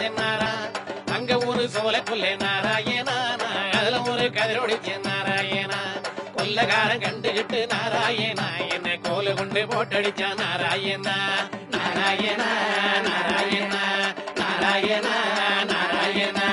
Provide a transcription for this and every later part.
நாரா அங்க ஒரு சோலைக்குள்ளே நாராயணா நான் அதுல ஒரு கதிரொடிச்ச நாராயணா கொல்லகாரன் கண்டுகிட்டு நாராயணா என்னை கோலு கொண்டு போட்டடிச்சா நாராயணா நாராயணா நாராயணா நாராயணா நாராயணா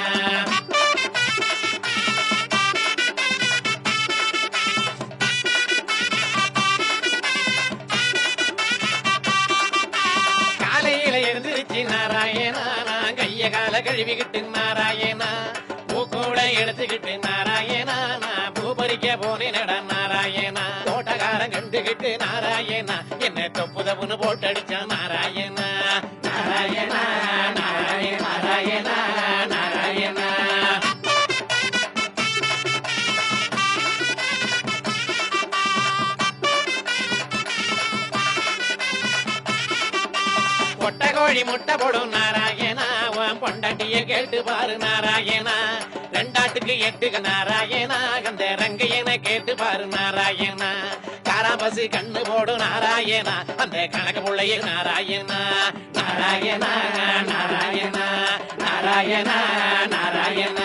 காலையில எழுந்திருச்சு நாராயணா நான் கைய கால கழுவிக்கிட்டு நாராயணா பூக்கூட எடுத்துக்கிட்டு நாராயணா நான் பூ பறிக்க போனேனடா நாராயணா தோட்டக்காரன் கண்டுகிட்டு நாராயணா என்ன தொப்பு தப்புன்னு போட்டடிச்சான் நாராயணா நாராயணா நாராயண நாராயணா நாராயணா பொட்டை கோழி முட்டை போடும் நாராயணா உன் பொண்டாட்டிய கேட்டு பாரு நாராயணா ரெண்டாட்டுக்கு எட்டுக்கு நாராயணா அந்த ரங்கையனை கேட்டு பாரு நாராயணா காராபசு கண்ணு போடும் நாராயணா அந்த கணக்கு பிள்ளைய நாராயணா நாராயணா நாராயணா நாராயணா நாராயணா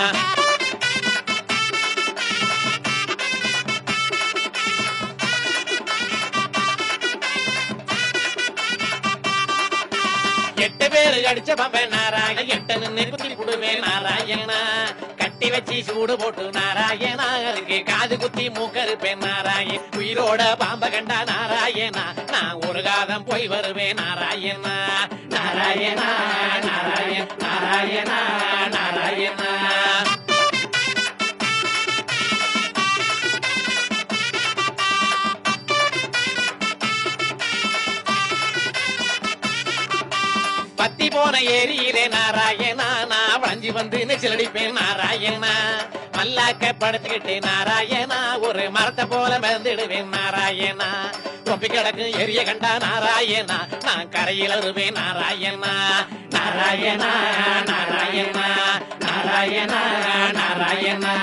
எட்டு பேரு அடிச்ச பம்பன் நாராயண எட்ட நின்று குத்தி புடுவேன் நாராயணா கட்டி வச்சு சூடு போட்டு நாராயணா அதுக்கு காது குத்தி மூக்கருப்பேன் நாராயண் உயிரோட பாம்ப கண்டா நாராயணா நான் ஒரு காதம் போய் வருவேன் நாராயணா நாராயணா நாராயண நாராயணா நாராயணா பத்தி போன ஏரியிலே நாராயணா நான் வளைஞ்சு வந்து நெச்சில் அடிப்பேன் நாராயணா மல்லாக்க படுத்துக்கிட்டு நாராயணா ஒரு மரத்தை போல மறந்துடுவேன் நாராயணா தொப்பி கிடக்கும் எரிய கண்டா நாராயணா நான் கரையில் வருவேன் நாராயணா நாராயணா நாராயணா நாராயணா நாராயணா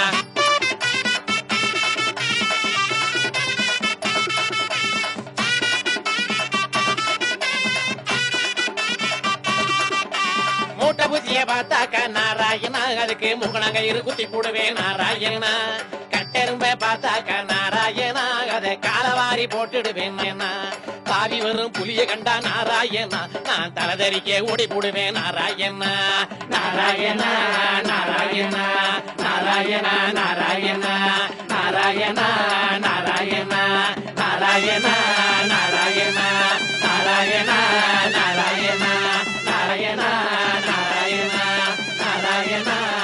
மூட்டை பூச்சிய பார்த்தாக்க நாராயணா அதுக்கு முகணங்கயிறு குத்தி போடுவேன் நாராயணா கட்டெரும்ப பார்த்தாக்க நாராயணா அதை காலவாரி போட்டுடுவேன் நாயனா. தாவி வரும் புலிய கண்டா நாராயணா நான் தலதறிக்க ஓடி போடுவேன் நாராயணா நாராயணா நாராயணா நாராயணா நாராயணா நாராயணா நாராயணா நாராயணா நாராயணா நாராயணா நாராயணா நாராயணா நாராயணா நாராயணா